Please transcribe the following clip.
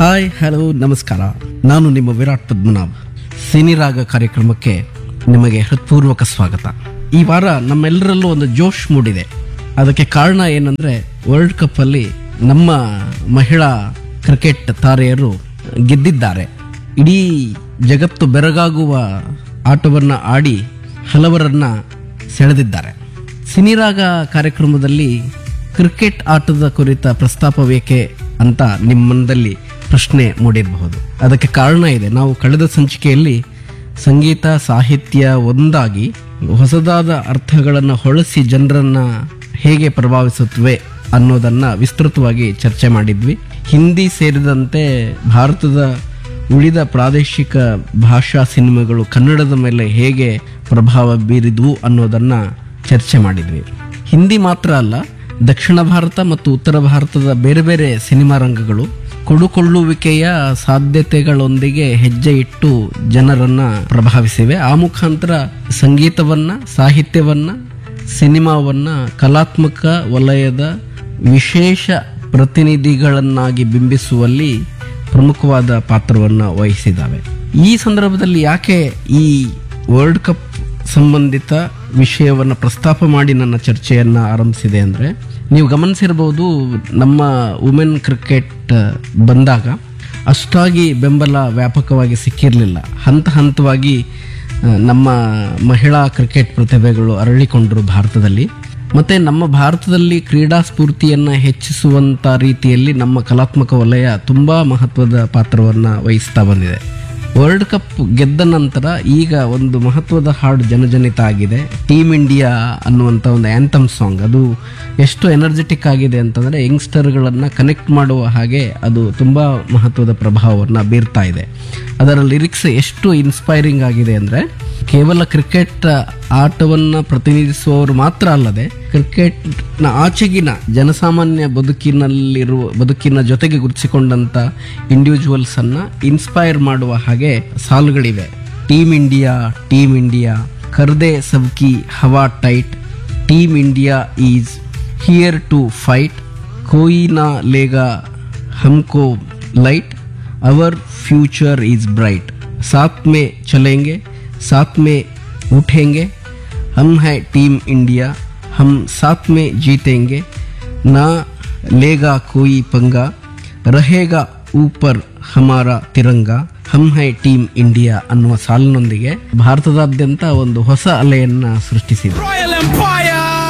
Hi hello ನಮಸ್ಕಾರ ನಾನು ನಿಮ್ಮ ವಿರಾಟ್ ಪದ್ಮನಾಭ್ ಸಿನಿರಾಗ ಕಾರ್ಯಕ್ರಮಕ್ಕೆ ನಿಮಗೆ ಹೃತ್ಪೂರ್ವಕ ಸ್ವಾಗತ ಈ ವಾರ ನಮ್ಮೆಲ್ಲರಲ್ಲೂ ಒಂದು ಜೋಶ್ ಮೂಡಿದೆ ಅದಕ್ಕೆ ಕಾರಣ ಏನಂದ್ರೆ ವರ್ಲ್ಡ್ ಕಪ್ ಅಲ್ಲಿ ನಮ್ಮ ಮಹಿಳಾ ಕ್ರಿಕೆಟ್ ತಾರೆಯರು ಗೆದ್ದಿದ್ದಾರೆ ಇಡೀ ಜಗತ್ತು ಬೆರಗಾಗುವ ಆಟವನ್ನ ಆಡಿ ಹಲವರನ್ನ ಸೆಳೆದಿದ್ದಾರೆ ಸಿನಿರಾಗ ಕಾರ್ಯಕ್ರಮದಲ್ಲಿ ಕ್ರಿಕೆಟ್ ಆಟದ ಕುರಿತ ಪ್ರಸ್ತಾಪವೇಕೆ ಅಂತ ನಿಮ್ಮಂದಲ್ಲಿ ಪ್ರಶ್ನೆ ಮೂಡಿರಬಹುದು ಅದಕ್ಕೆ ಕಾರಣ ಇದೆ ನಾವು ಕಳೆದ ಸಂಚಿಕೆಯಲ್ಲಿ ಸಂಗೀತ ಸಾಹಿತ್ಯ ಒಂದಾಗಿ ಹೊಸದಾದ ಅರ್ಥಗಳನ್ನು ಹೊಳಸಿ ಜನರನ್ನ ಹೇಗೆ ಪ್ರಭಾವಿಸುತ್ತವೆ ಅನ್ನೋದನ್ನ ವಿಸ್ತೃತವಾಗಿ ಚರ್ಚೆ ಮಾಡಿದ್ವಿ ಹಿಂದಿ ಸೇರಿದಂತೆ ಭಾರತದ ಉಳಿದ ಪ್ರಾದೇಶಿಕ ಭಾಷಾ ಸಿನಿಮಾಗಳು ಕನ್ನಡದ ಮೇಲೆ ಹೇಗೆ ಪ್ರಭಾವ ಬೀರಿದ್ವು ಅನ್ನೋದನ್ನ ಚರ್ಚೆ ಮಾಡಿದ್ವಿ ಹಿಂದಿ ಮಾತ್ರ ಅಲ್ಲ ದಕ್ಷಿಣ ಭಾರತ ಮತ್ತು ಉತ್ತರ ಭಾರತದ ಬೇರೆ ಬೇರೆ ಸಿನಿಮಾ ರಂಗಗಳು ಕೊಡುಕೊಳ್ಳುವಿಕೆಯ ಸಾಧ್ಯತೆಗಳೊಂದಿಗೆ ಹೆಜ್ಜೆ ಇಟ್ಟು ಜನರನ್ನ ಪ್ರಭಾವಿಸಿವೆ ಆ ಮುಖಾಂತರ ಸಂಗೀತವನ್ನ ಸಾಹಿತ್ಯವನ್ನ ಸಿನಿಮಾವನ್ನ ಕಲಾತ್ಮಕ ವಲಯದ ವಿಶೇಷ ಪ್ರತಿನಿಧಿಗಳನ್ನಾಗಿ ಬಿಂಬಿಸುವಲ್ಲಿ ಪ್ರಮುಖವಾದ ಪಾತ್ರವನ್ನು ವಹಿಸಿದ್ದಾವೆ ಈ ಸಂದರ್ಭದಲ್ಲಿ ಯಾಕೆ ಈ ವರ್ಲ್ಡ್ ಕಪ್ ಸಂಬಂಧಿತ ವಿಷಯವನ್ನು ಪ್ರಸ್ತಾಪ ಮಾಡಿ ನನ್ನ ಚರ್ಚೆಯನ್ನ ಆರಂಭಿಸಿದೆ ಅಂದ್ರೆ ನೀವು ಗಮನಿಸಿರಬಹುದು ನಮ್ಮ ವುಮೆನ್ ಕ್ರಿಕೆಟ್ ಬಂದಾಗ ಅಷ್ಟಾಗಿ ಬೆಂಬಲ ವ್ಯಾಪಕವಾಗಿ ಸಿಕ್ಕಿರಲಿಲ್ಲ ಹಂತ ಹಂತವಾಗಿ ಆ, ನಮ್ಮ ಮಹಿಳಾ ಕ್ರಿಕೆಟ್ ಪ್ರತಿಭೆಗಳು ಅರಳಿಕೊಂಡರು ಭಾರತದಲ್ಲಿ ಮತ್ತೆ ನಮ್ಮ ಭಾರತದಲ್ಲಿ ಕ್ರೀಡಾ ಸ್ಫೂರ್ತಿಯನ್ನ ಹೆಚ್ಚಿಸುವಂತ ರೀತಿಯಲ್ಲಿ ನಮ್ಮ ಕಲಾತ್ಮಕ ವಲಯ ತುಂಬಾ ಮಹತ್ವದ ಪಾತ್ರವನ್ನ ವಹಿಸ್ತಾ ಬಂದಿದೆ ವರ್ಲ್ಡ್ ಕಪ್ ಗೆದ್ದ ನಂತರ ಈಗ ಒಂದು ಮಹತ್ವದ ಹಾಡು ಜನಜನಿತ ಆಗಿದೆ ಟೀಮ್ ಇಂಡಿಯಾ ಅನ್ನುವಂಥ ಒಂದು ಆ್ಯಂಥಮ್ ಸಾಂಗ್ ಅದು ಎಷ್ಟು ಎನರ್ಜೆಟಿಕ್ ಆಗಿದೆ ಅಂತಂದರೆ ಯಂಗ್ಸ್ಟರ್ಗಳನ್ನು ಕನೆಕ್ಟ್ ಮಾಡುವ ಹಾಗೆ ಅದು ತುಂಬ ಮಹತ್ವದ ಪ್ರಭಾವವನ್ನು ಬೀರ್ತಾ ಇದೆ ಅದರ ಲಿರಿಕ್ಸ್ ಎಷ್ಟು ಇನ್ಸ್ಪೈರಿಂಗ್ ಆಗಿದೆ ಅಂದರೆ ಕೇವಲ ಕ್ರಿಕೆಟ್ ಆಟವನ್ನು ಪ್ರತಿನಿಧಿಸುವವರು ಮಾತ್ರ ಅಲ್ಲದೆ ಕ್ರಿಕೆಟ್ನ ಆಚೆಗಿನ ಜನಸಾಮಾನ್ಯ ಬದುಕಿನಲ್ಲಿರುವ ಬದುಕಿನ ಜೊತೆಗೆ ಗುರುತಿಸಿಕೊಂಡಂತ ಇಂಡಿವಿಜುವಲ್ಸ್ ಅನ್ನ ಇನ್ಸ್ಪೈರ್ ಮಾಡುವ ಹಾಗೆ ಸಾಲುಗಳಿವೆ ಟೀಮ್ ಇಂಡಿಯಾ ಟೀಮ್ ಇಂಡಿಯಾ ಕರ್ದೆ ಸಬ್ಕಿ ಹವಾ tight team India is here to fight ಕೋಯಿ ನಾ ಲೇಗಾ हमको light our future is bright साथ में चलेंगे साथ में उठेंगे हम हैं टीम इंडिया हम साथ में जीतेंगे ना लेगा कोई पंगा रहेगा ऊपर हमारा ತಿರಂಗ ಹಮ್ ಹೈ ಟೀಮ್ ಇಂಡಿಯಾ ಅನ್ನುವ ಸಾಲಿನೊಂದಿಗೆ ಭಾರತದಾದ್ಯಂತ ಒಂದು ಹೊಸ ಅಲೆಯನ್ನ ಸೃಷ್ಟಿಸಿದೆ Royal Empire.